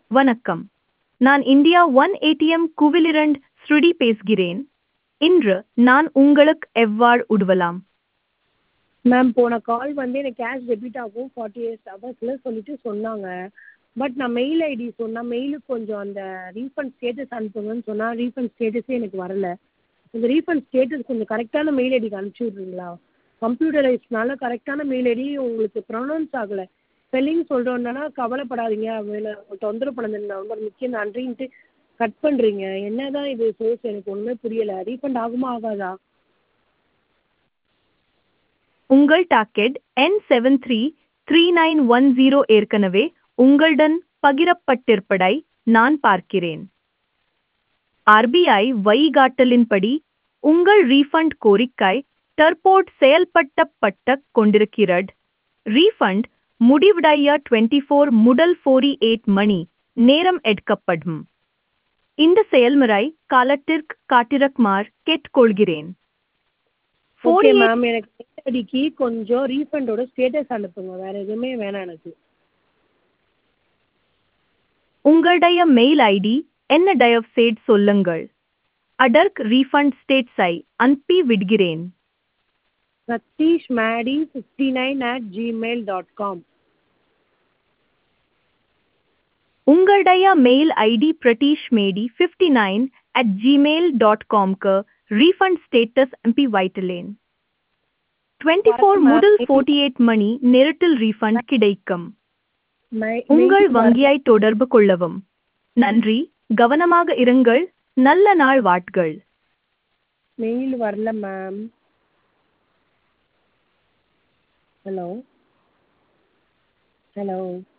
வணக்கம் நான் India one ATM குவிலிரண்ட் ஸ்ருடி பேசுகிறேன் இன்று நான் உங்களுக்கு எவ்வாறு உதவலாம் மேம் போன கால் வந்து எனக்கு கேஷ் டெபிட் ஆகும் ஃபார்ட்டி எயிட் ஹவர்ஸில் சொல்லிட்டு சொன்னாங்க பட் நான் மெயில் ஐடி சொன்னால் மெயிலுக்கு கொஞ்சம் அந்த ரீஃபண்ட் ஸ்டேட்டஸ் அனுப்புங்கன்னு சொன்னால் ரீஃபண்ட் ஸ்டேட்டஸே எனக்கு வரல இந்த ரீஃபண்ட் ஸ்டேட்டஸ் கொஞ்சம் கரெக்டான மெயில் ஐடிக்கு அனுப்பிச்சி விட்றீங்களா கம்ப்யூட்டரைஸ்னால கரெக்டான மெயில் ஐடி உங்களுக்கு ப்ரொனவுன்ஸ் ஆகலை ஸ்பெல்லிங் சொல்கிறோன்னா கவலைப்படாதீங்க அதில் தொந்தரவு பண்ணது ரொம்ப முக்கியம் நன்றின்ட்டு கட் பண்ணுறீங்க என்ன தான் இது சோர்ஸ் எனக்கு ஒன்றுமே புரியலை ரீஃபண்ட் ஆகுமா ஆகாதா உங்கள் டாக்கெட் என் seven three three nine one zero ஏற்கனவே உங்களுடன் பகிரப்பட்டிருப்பதை நான் பார்க்கிறேன் ஆர்பிஐ வழிகாட்டலின்படி உங்கள் ரீஃபண்ட் கோரிக்கை தற்போது செயல்படுத்தப்பட்டு கொண்டிருக்கிறது ரீஃபண்ட் முடிவடைய டுவெண்ட்டி ஃபோர் முதல் ஃபோர்டி எயிட் மணி நேரம் எடுக்கப்படும் இந்த செயல்முறை காலத்திற்கு காட்டிரக்குமாறு கேட்டுக்கொள்கிறேன் ஓகே மேம் எனக்கு மெயில் ஐடிக்கு கொஞ்சம் ரீஃபண்டோட ஸ்டேட்டஸ் அனுப்புங்க வேறு எதுவுமே வேணாம் எனக்கு உங்களுடைய மெயில் ஐடி என்ன தயவுசெய்து சொல்லுங்கள் அதற்கு ரீஃபண்ட் ஸ்டேட்ஸை அனுப்பி விடுகிறேன் Satheesh maddy fifty nine at Gmail dot com உங்களுடைய mail ID Pratheesh maddy fifty nine at Gmail dot காம்க்கு ரீஃபண்ட் ஸ்டேட்டஸ் அனுப்பி வைத்துள்ளேன் டுவெண்ட்டி ஃபோர் முதல் ஃபோர்ட்டி எயிட் மணி நேரத்தில் ரீஃபண்ட் கிடைக்கும் உங்கள் வங்கியை தொடர்பு கொள்ளவும் நன்றி கவனமாக இருங்கள் நல்ல நாள் வாட்கள் மெயில் வரல மேம் ஹலோ ஹலோ